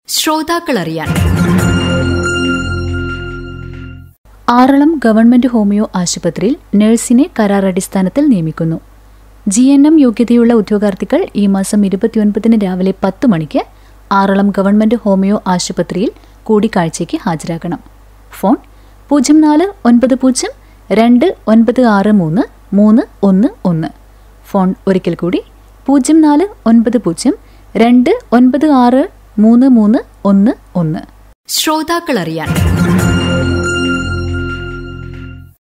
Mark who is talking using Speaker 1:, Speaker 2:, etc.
Speaker 1: ശ്രോതാക്കൾ അറിയാൻ
Speaker 2: Aralam government homeo ആശുപത്രിയിൽ നഴ്സിനെ കരാർ അടിസ്ഥാനത്തിൽ നിയമിക്കുന്നു ജി എൻ എം യോഗ്യതയുള്ള ഉദ്യോഗാർത്ഥികൾ ഈ മാസം ഇരുപത്തിയൊൻപതിന് രാവിലെ പത്ത് മണിക്ക് ആറളം ഗവൺമെന്റ് ഹോമിയോ ആശുപത്രിയിൽ കൂടിക്കാഴ്ചയ്ക്ക് ഹാജരാകണം ഫോൺ പൂജ്യം നാല് ഒൻപത് പൂജ്യം രണ്ട് ഒൻപത് ആറ് മൂന്ന് മൂന്ന് ഒന്ന് ഒന്ന് ഫോൺ ഒരിക്കൽ കൂടി പൂജ്യം നാല് ഒൻപത് പൂജ്യം രണ്ട് ഒൻപത് ആറ് മൂന്ന് മൂന്ന് ഒന്ന് ഒന്ന്
Speaker 1: ശ്രോതാക്കൾ അറിയാൻ